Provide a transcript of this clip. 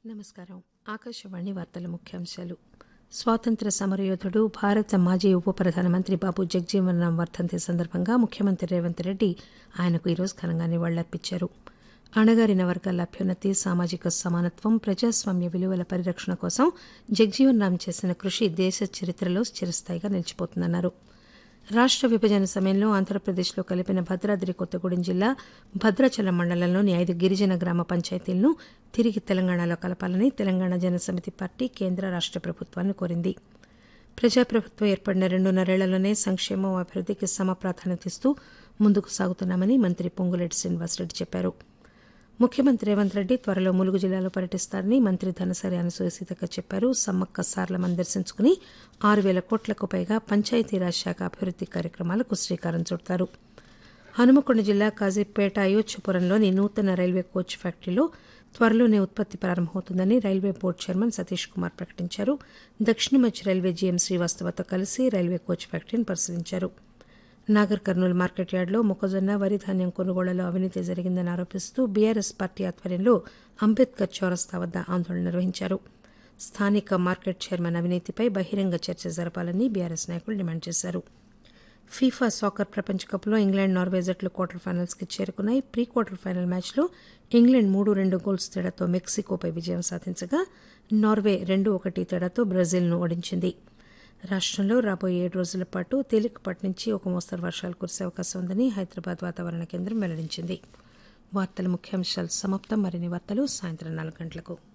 నమస్కారం ఆకాశవాణి వార్తల ముఖ్యాంశాలు స్వాతంత్ర సమరయోధుడు భారత మాజీ ఉప ప్రధానమంత్రి బాబు జగజీవన్ రామ్ వర్ధంతి సందర్భంగా ముఖ్యమంత్రి రేవంత్ రెడ్డి ఆయనకు ఈరోజు ఘనంగా నివాళులర్పించారు అణగారిన వర్గాల అభ్యున్నతి సామాజిక సమానత్వం ప్రజాస్వామ్య విలువల పరిరక్షణ కోసం జగజీవన్ రామ్ చేసిన కృషి దేశ చరిత్రలో చిరస్థాయిగా నిలిచిపోతుందన్నారు రాష్ట విభజన సమయంలో ఆంధ్రప్రదేశ్లో కలిపిన భద్రాద్రి కొత్తగూడెం జిల్లా భద్రాచలం మండలంలోని ఐదు గిరిజన గ్రామ పంచాయతీలను తిరిగి తెలంగాణలో కలపాలని తెలంగాణ జనసమితి పార్టీ కేంద్ర రాష్ట ప్రభుత్వాన్ని కోరింది ప్రజాప్రభుత్వం ఏర్పడిన రెండున్నరేళ్లలోనే సంక్షేమం అభివృద్దికి సమ ప్రాధాన్యత ఇస్తూ ముందుకు సాగుతున్నామని మంత్రి పొంగులేటి శ్రీనివాసరెడ్డి చెప్పారు ముఖ్యమంత్రి రేవంత్ రెడ్డి త్వరలో ములుగు జిల్లాలో పర్యటిస్తారని మంత్రి ధనసరి అనసూయ సీతక్క చెప్పారు సమ్మక్క సార్లమని దర్శించుకుని ఆరు వేల కోట్లకు పైగా పంచాయతీరాజ్ శాఖ అభివృద్ది కార్యక్రమాలకు శ్రీకారం చుడతారు హనుమకొండ జిల్లా కాజీపేట అయోధ్యపురంలోని నూతన రైల్వే కోచ్ ఫ్యాక్టరీలో త్వరలోనే ఉత్పత్తి ప్రారంభమవుతుందని railway board chairman Satish Kumar ప్రకటించారు దక్షిణ మధ్య రైల్వే జీఎం శ్రీవాస్తవతో కలిసి రైల్వే కోచ్ ఫ్యాక్టరీని పరిశీలించారు నాగర్ కర్నూలు మార్కెట్ యార్డులో మొక్కజొన్న వరి ధాన్యం కొనుగోళ్లలో అవినీతి జరిగిందని ఆరోపిస్తూ బీఆర్ఎస్ పార్టీ ఆధ్వర్యంలో అంబేద్కర్ చౌరస్తా వద్ద ఆందోళన నిర్వహించారు స్థానిక మార్కెట్ చైర్మన్ అవినీతిపై బహిరంగ చర్చ జరపాలని బీఆర్ఎస్ నాయకులు డిమాండ్ చేశారు ఫీఫా సాకర్ ప్రపంచ కప్లో ఇంగ్లాండ్ నార్వే జట్లు క్వార్టర్ ఫైనల్స్కి చేరుకున్నాయి ప్రీ క్వార్టర్ ఫైనల్ మ్యాచ్లో ఇంగ్లాండ్ మూడు రెండు గోల్స్ తేడాతో మెక్సికోపై విజయం సాధించగా నార్వే రెండు ఒకటి తేడాతో బ్రెజిల్ను ఓడించింది రాష్టంలో రాబోయే ఏడు రోజుల పాటు తేలికపాటి నుంచి ఒక మోస్తరు వర్షాలు కురిసే అవకాశం ఉందని హైదరాబాద్ వాతావరణ కేంద్రం వెల్లడించింది వార్తల ముఖ్యాంశాలు సమాప్తం మరిన్ని వార్తలు సాయంత్రం నాలుగు గంటలకు